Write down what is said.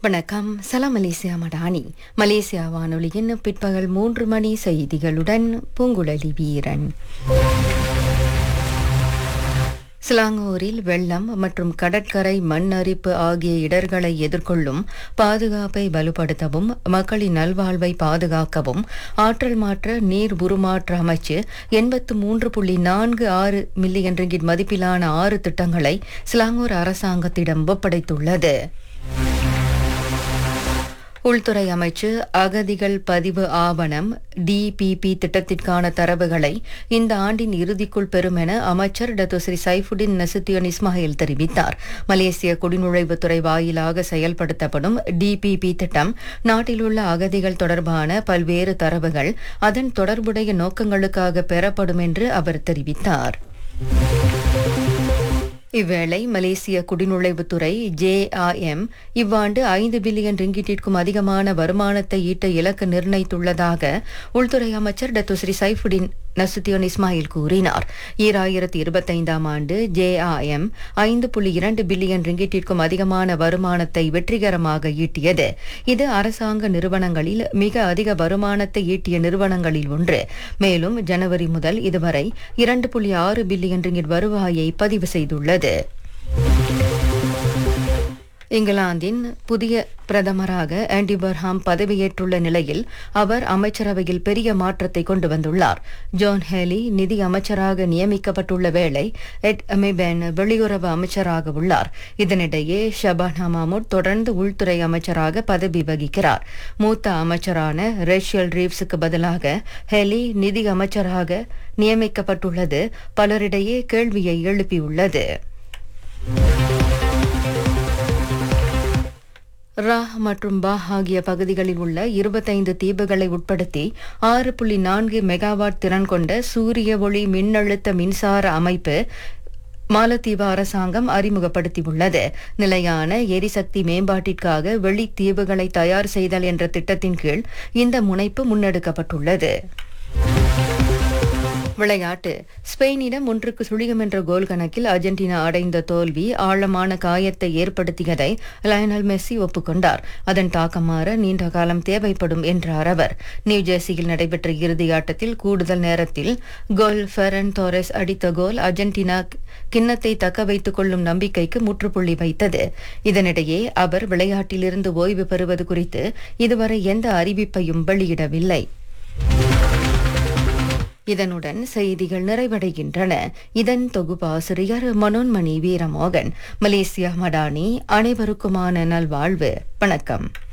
வணக்கம் சலாம் Malaysia Madani Malaysia வானொலியின் பிற்பகல் மூன்று மணி செய்திகளுடன் பூங்குழலி வீரன் சிலாங்கூரில் வெள்ளம் மற்றும் கடற்கரை மண் அரிப்பு ஆகிய இடர்களை எதிர்கொள்ளும் பாதுகாப்பை வலுப்படுத்தவும் மக்களின் நல்வாழ்வை பாதுகாக்கவும் ஆற்றல் மாற்ற நீர் உருமாற்ற அமைச்சு எண்பத்து மூன்று புள்ளி நான்கு ஆறு மில்லியன் ரிங்கிட் மதிப்பிலான ஆறு திட்டங்களை சிலாங்கூர் அரசாங்கத்திடம் ஒப்படைத்துள்ளது உள்துறை அமைச்சு அகதிகள் பதிவு ஆவணம் டிபிபி திட்டத்திற்கான தரவுகளை இந்த ஆண்டின் இறுதிக்குள் பெறும் என அமைச்சர் டத்துஸ்ரீ சைஃபுடின் நசுத்தியோன் இஸ்மாயில் தெரிவித்தார் மலேசிய குடிநுழைவுத்துறை வாயிலாக செயல்படுத்தப்படும் டிபிபி திட்டம் நாட்டில் உள்ள அகதிகள் தொடர்பான பல்வேறு தரவுகள் அதன் தொடர்புடைய நோக்கங்களுக்காக பெறப்படும் என்று அவர் தெரிவித்தார் இவ்வேளை மலேசிய குடிநுழைவுத்துறை ஜேஆர்எம் இவ்வாண்டு ஐந்து பில்லியன் ரிங்கிட்டிற்கும் அதிகமான வருமானத்தை ஈட்ட இலக்கு நிர்ணயித்துள்ளதாக உள்துறை அமைச்சர் டத்துஸ்ரீ சைஃபுடின் நசுத்தியோன் இஸ்மாயில் கூறினார் ஈராயிரத்தி இருபத்தைந்தாம் ஆண்டு ஜேஆர்எம் ஐந்து புள்ளி இரண்டு பில்லியன் ரிங்கிட்டிற்கும் அதிகமான வருமானத்தை வெற்றிகரமாக ஈட்டியது இது அரசாங்க நிறுவனங்களில் மிக அதிக வருமானத்தை ஈட்டிய நிறுவனங்களில் ஒன்று மேலும் ஜனவரி முதல் இதுவரை இரண்டு புள்ளி ஆறு பில்லியன் ரிங்கிட் வருவாயை பதிவு செய்துள்ளது இங்கிலாந்தின் புதிய பிரதமராக ஆண்டி பர்ஹாம் பதவியேற்றுள்ள நிலையில் அவர் அமைச்சரவையில் பெரிய மாற்றத்தை கொண்டு வந்துள்ளார் ஜான் ஹேலி நிதி அமைச்சராக நியமிக்கப்பட்டுள்ள வேளை எட் அமிபென் வெளியுறவு அமைச்சராக உள்ளார் இதனிடையே ஷபானா மாமூட் தொடர்ந்து உள்துறை அமைச்சராக பதவி வகிக்கிறார் மூத்த அமைச்சரான ரேஷியல் ரீவ்ஸுக்கு பதிலாக ஹெலி நிதி அமைச்சராக நியமிக்கப்பட்டுள்ளது பலரிடையே கேள்வியை எழுப்பியுள்ளது ரா மற்றும் பா ஆகிய பகுதிகளில் உள்ள இருபத்தைந்து தீவுகளை உட்படுத்தி ஆறு புள்ளி நான்கு மெகாவாட் திறன் கொண்ட சூரிய ஒளி மின்னழுத்த மின்சார அமைப்பு மாலத்தீவு அரசாங்கம் அறிமுகப்படுத்தியுள்ளது நிலையான எரிசக்தி மேம்பாட்டிற்காக வெளித்தீவுகளை தயார் செய்தல் என்ற திட்டத்தின் கீழ் இந்த முனைப்பு முன்னெடுக்கப்பட்டுள்ளது விளையாட்டு ஸ்பெயினிடம் ஒன்றுக்கு சுழியம் என்ற கோல் கணக்கில் அர்ஜென்டினா அடைந்த தோல்வி ஆழமான காயத்தை ஏற்படுத்தியதை லயனல் மெஸ்ஸி ஒப்புக்கொண்டார் அதன் தாக்கமாற நீண்ட காலம் தேவைப்படும் என்றார் அவர் நியூ ஜெர்சியில் நடைபெற்ற இறுதி ஆட்டத்தில் கூடுதல் நேரத்தில் கோல் ஃபெரன் தோரஸ் அடித்த கோல் அர்ஜென்டினா கிண்ணத்தை தக்க வைத்துக் கொள்ளும் நம்பிக்கைக்கு முற்றுப்புள்ளி வைத்தது இதனிடையே அவர் விளையாட்டிலிருந்து ஓய்வு பெறுவது குறித்து இதுவரை எந்த அறிவிப்பையும் வெளியிடவில்லை இதனுடன் செய்திகள் நிறைவடைகின்றன இதன் தொகுப்பாசிரியர் மனோன்மணி வீரமோகன் மலேசியா மடானி அனைவருக்குமான நல்வாழ்வு வணக்கம்